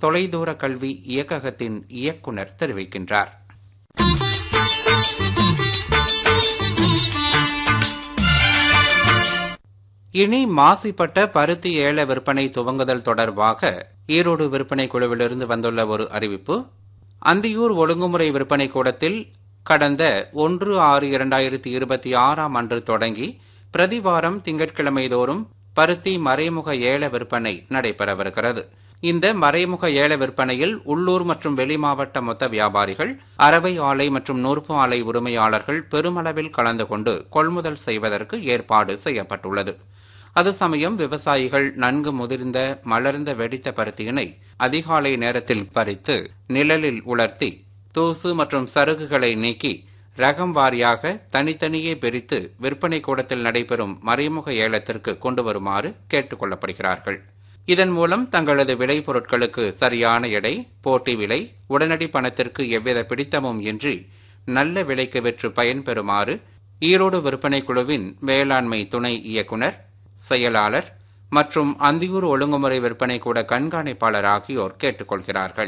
தொலைதூர கல்வி இயக்ககத்தின் இயக்குனர் தெரிவிக்கின்றார் இனி மாசிப்பட்ட பருத்தி ஏல விற்பனை துவங்குதல் தொடர்பாக ஈரோடு விற்பனை குழுவிலிருந்து வந்துள்ள ஒரு அறிவிப்பு அந்தியூர் ஒழுங்குமுறை விற்பனை கூடத்தில் கடந்த ஒன்று ஆறு இரண்டாயிரத்தி இருபத்தி ஆறாம் அன்று தொடங்கி பிரதிவாரம் திங்கட்கிழமை தோறும் பருத்தி மறைமுக ஏல விற்பனை நடைபெறவிருக்கிறது இந்த மறைமுக ஏல விற்பனையில் உள்ளூர் மற்றும் வெளிமாவட்ட மொத்த வியாபாரிகள் அரவை ஆலை மற்றும் நூற்பு ஆலை உரிமையாளர்கள் பெருமளவில் கலந்து கொண்டு கொள்முதல் செய்வதற்கு ஏற்பாடு செய்யப்பட்டுள்ளது அது சமயம் விவசாயிகள் நன்கு முதிர்ந்த மலர்ந்த வெடித்த பருத்தியினை அதிகாலை நேரத்தில் பறித்து நிழலில் உலர்த்தி தூசு மற்றும் சருகுகளை நீக்கி ரகம் வாரியாக தனித்தனியே பிரித்து விற்பனை கூடத்தில் நடைபெறும் மறைமுக ஏலத்திற்கு கொண்டு வருமாறு கேட்டுக் கொள்ளப்படுகிறார்கள் இதன் மூலம் தங்களது விளை பொருட்களுக்கு சரியான எடை போட்டி விலை உடனடி பணத்திற்கு எவ்வித பிடித்தமும் இன்றி நல்ல விலைக்கு விற்று பயன்பெறுமாறு ஈரோடு விற்பனை குழுவின் வேளாண்மை துணை இயக்குனர் செயலாளர் மற்றும் அந்தியூர் ஒழுங்குமுறை விற்பனை கூட கண்காணிப்பாளர் ஆகியோர் கேட்டுக்கொள்கிறார்கள்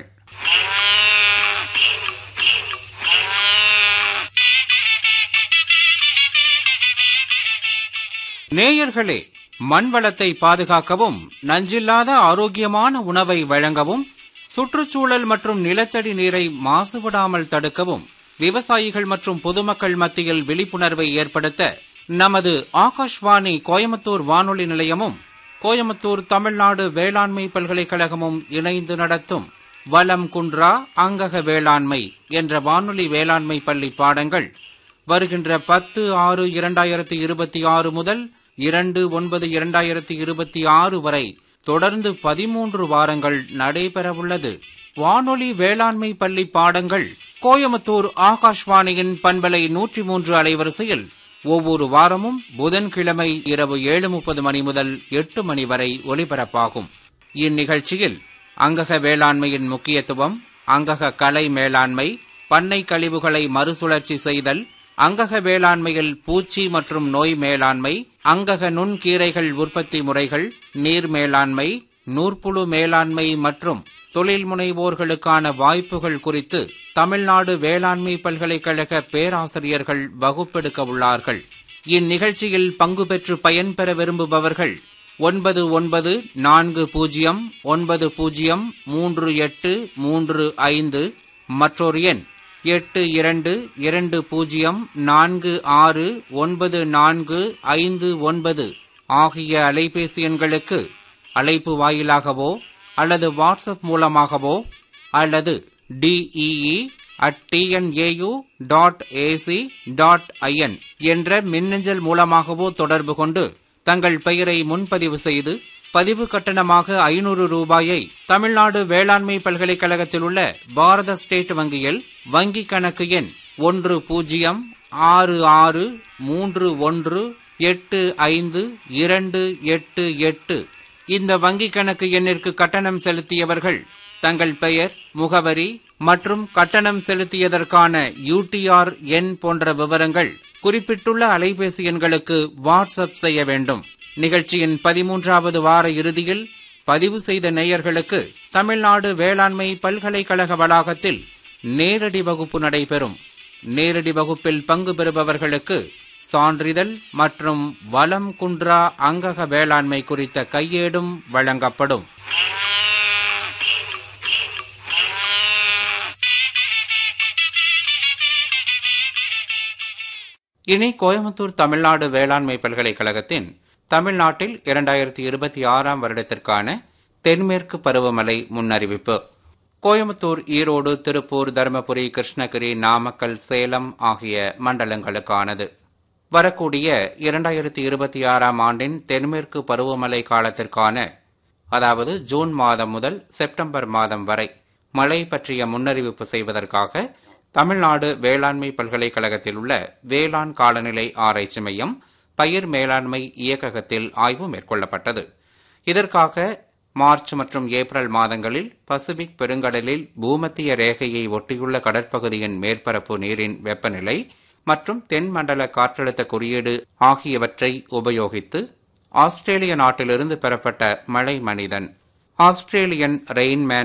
நேயர்களே மண் வளத்தை பாதுகாக்கவும் நஞ்சில்லாத ஆரோக்கியமான உணவை வழங்கவும் சுற்றுச்சூழல் மற்றும் நிலத்தடி நீரை மாசுபடாமல் தடுக்கவும் விவசாயிகள் மற்றும் பொதுமக்கள் மத்தியில் விழிப்புணர்வை ஏற்படுத்த நமது ஆகாஷ்வாணி கோயம்புத்தூர் வானொலி நிலையமும் கோயம்புத்தூர் தமிழ்நாடு வேளாண்மை பல்கலைக்கழகமும் இணைந்து நடத்தும் வலம் குன்றா அங்கக வேளாண்மை என்ற வானொலி வேளாண்மை பள்ளி பாடங்கள் வருகின்ற பத்து ஆறு இரண்டாயிரத்தி இருபத்தி ஆறு முதல் இரண்டு ஒன்பது இரண்டாயிரத்தி இருபத்தி ஆறு வரை தொடர்ந்து பதிமூன்று வாரங்கள் நடைபெறவுள்ளது வானொலி வேளாண்மை பள்ளி பாடங்கள் கோயம்புத்தூர் ஆகாஷ்வாணியின் பண்பலை நூற்றி மூன்று அலைவரிசையில் ஒவ்வொரு வாரமும் புதன்கிழமை இரவு ஏழு முப்பது மணி முதல் எட்டு மணி வரை ஒலிபரப்பாகும் இந்நிகழ்ச்சியில் அங்கக வேளாண்மையின் முக்கியத்துவம் அங்கக கலை மேலாண்மை பண்ணை கழிவுகளை மறுசுழற்சி செய்தல் அங்கக வேளாண்மையில் பூச்சி மற்றும் நோய் மேலாண்மை அங்கக நுண்கீரைகள் உற்பத்தி முறைகள் நீர் மேலாண்மை நூற்புழு மேலாண்மை மற்றும் தொழில் முனைவோர்களுக்கான வாய்ப்புகள் குறித்து தமிழ்நாடு வேளாண்மை பல்கலைக்கழக பேராசிரியர்கள் வகுப்பெடுக்க உள்ளார்கள் இந்நிகழ்ச்சியில் பங்கு பெற்று பயன்பெற விரும்புபவர்கள் ஒன்பது ஒன்பது நான்கு பூஜ்ஜியம் ஒன்பது பூஜ்ஜியம் மூன்று எட்டு மூன்று ஐந்து மற்றொரு எண் எட்டு இரண்டு இரண்டு பூஜ்ஜியம் நான்கு ஆறு ஒன்பது நான்கு ஐந்து ஒன்பது ஆகிய அலைபேசி எண்களுக்கு அழைப்பு வாயிலாகவோ அல்லது வாட்ஸ்அப் மூலமாகவோ அல்லது DEE at TNAU dot AC dot IN என்ற மின்னஞ்சல் மூலமாகவோ தொடர்பு கொண்டு தங்கள் பெயரை முன்பதிவு செய்து பதிவு கட்டணமாக ஐநூறு ரூபாயை தமிழ்நாடு வேளாண்மை பல்கலைக்கழகத்தில் உள்ள பாரத ஸ்டேட் வங்கியில் வங்கி கணக்கு எண் ஒன்று பூஜ்ஜியம் ஆறு ஆறு மூன்று ஒன்று எட்டு ஐந்து இரண்டு எட்டு எட்டு இந்த வங்கி கணக்கு எண்ணிற்கு கட்டணம் செலுத்தியவர்கள் தங்கள் பெயர் முகவரி மற்றும் கட்டணம் செலுத்தியதற்கான யூடிஆர் எண் போன்ற விவரங்கள் குறிப்பிட்டுள்ள அலைபேசி எண்களுக்கு வாட்ஸ்அப் செய்ய வேண்டும் நிகழ்ச்சியின் பதிமூன்றாவது வார இறுதியில் பதிவு செய்த நேயர்களுக்கு தமிழ்நாடு வேளாண்மை பல்கலைக்கழக வளாகத்தில் நேரடி வகுப்பு நடைபெறும் நேரடி வகுப்பில் பங்கு பெறுபவர்களுக்கு சான்றிதழ் மற்றும் வலம் குன்றா அங்கக வேளாண்மை குறித்த கையேடும் வழங்கப்படும் இனி கோயம்புத்தூர் தமிழ்நாடு வேளாண்மை பல்கலைக்கழகத்தின் தமிழ்நாட்டில் இரண்டாயிரத்தி இருபத்தி ஆறாம் வருடத்திற்கான தென்மேற்கு பருவமழை முன்னறிவிப்பு கோயம்புத்தூர் ஈரோடு திருப்பூர் தருமபுரி கிருஷ்ணகிரி நாமக்கல் சேலம் ஆகிய மண்டலங்களுக்கானது வரக்கூடிய இரண்டாயிரத்தி இருபத்தி ஆறாம் ஆண்டின் தென்மேற்கு பருவமழை காலத்திற்கான அதாவது ஜூன் மாதம் முதல் செப்டம்பர் மாதம் வரை மழை பற்றிய முன்னறிவிப்பு செய்வதற்காக தமிழ்நாடு வேளாண்மை பல்கலைக்கழகத்தில் உள்ள வேளாண் காலநிலை ஆராய்ச்சி மையம் பயிர் மேலாண்மை இயக்ககத்தில் ஆய்வு மேற்கொள்ளப்பட்டது இதற்காக மார்ச் மற்றும் ஏப்ரல் மாதங்களில் பசிபிக் பெருங்கடலில் பூமத்திய ரேகையை ஒட்டியுள்ள கடற்பகுதியின் மேற்பரப்பு நீரின் வெப்பநிலை மற்றும் தென்மண்டல காற்றழுத்த குறியீடு ஆகியவற்றை உபயோகித்து ஆஸ்திரேலிய நாட்டிலிருந்து பெறப்பட்ட மழை மனிதன் ஆஸ்திரேலியன் ரெயின்மேன்